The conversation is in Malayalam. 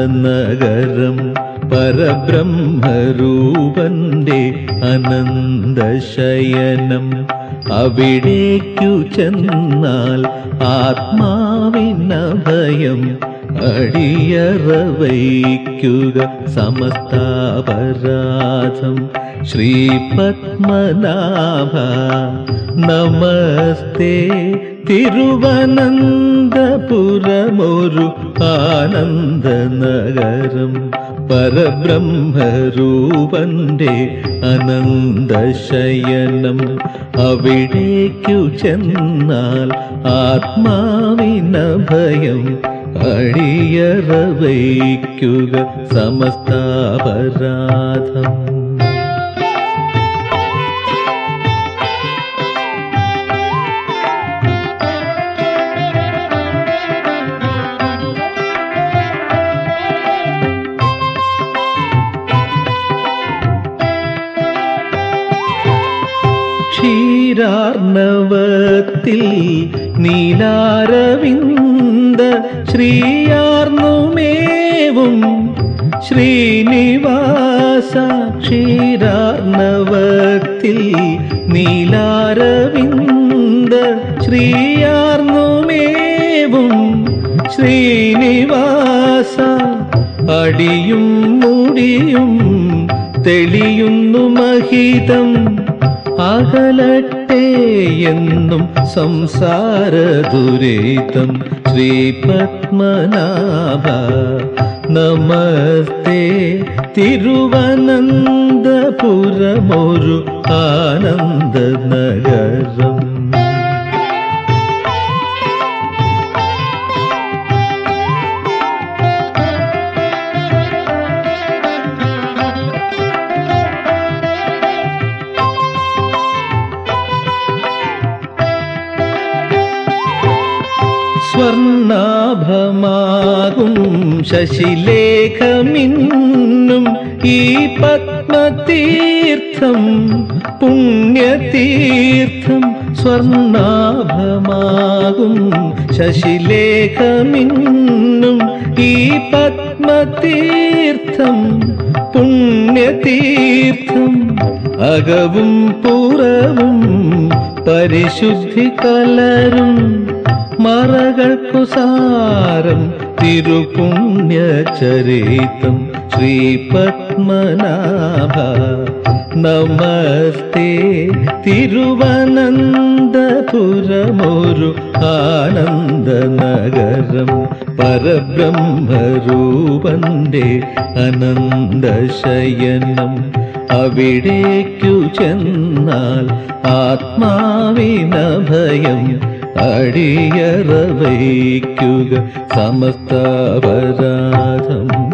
നഗരം പരബ്രഹ്മരൂപന്റെ അനന്തശയനം അവിടേക്കു ചെന്നാൽ ആത്മാവിനഭയം അടിയറ വയ്ക്കുക സമസ്താപരാധം ശ്രീപത്മനാഭ നമസ്തേ തിരുവനന്തപുരമൊരു ആനന്ദനഗരം പരബ്രഹ്മരൂപന്റെ അനന്തശയനം അവിടേക്കു ചെന്നാൽ ആത്മാവിനഭയം അടിയറ വയ്ക്കുക സമസ്താപരാധം ക്ഷീരാർണവത്തിൽ നീലാരവിന്ദ ശ്രീയാർന്നുമേവും ശ്രീനിവാസ ക്ഷീരാർണവത്തിൽ നീലാരവിന്ദ ശ്രീയാർന്നുമേവും ശ്രീനിവാസ അടിയും മുടിയും തെളിയുന്നു മഹിതം അകലട്ടെ എന്നും സംസാര ദുരിതം ശ്രീപത്മനാഭ നമസ്തേ തിരുവനന്തപുരമൊരു ആനന്ദ നഗരം സ്വർണാഭമാകും ശശിലേഖമിന്നും ഈ പത്മതീർത്ഥം പുണ്യതീർത്ഥം സ്വർണാഭമാകും ശശിലേഖമിന്നും ഈ പത്മതീർത്ഥം പുണ്യതീർത്ഥം അകവും പുറവും പരിശുദ്ധി കലരും മറകൾക്കു സാരം തിരുപുണ്യചരിതം ശ്രീപത്മനാഭ നമസ്തേ തിരുവനന്തപുരമൊരു ആനന്ദ നഗരം പരബ്രഹ്മരൂപന്റെ അനന്തശയനം അവിടേക്കു ചെന്നാൽ ആത്മാവിനഭയം അടിയറ വയ്ക്കുക സമസ്ത അപരാധം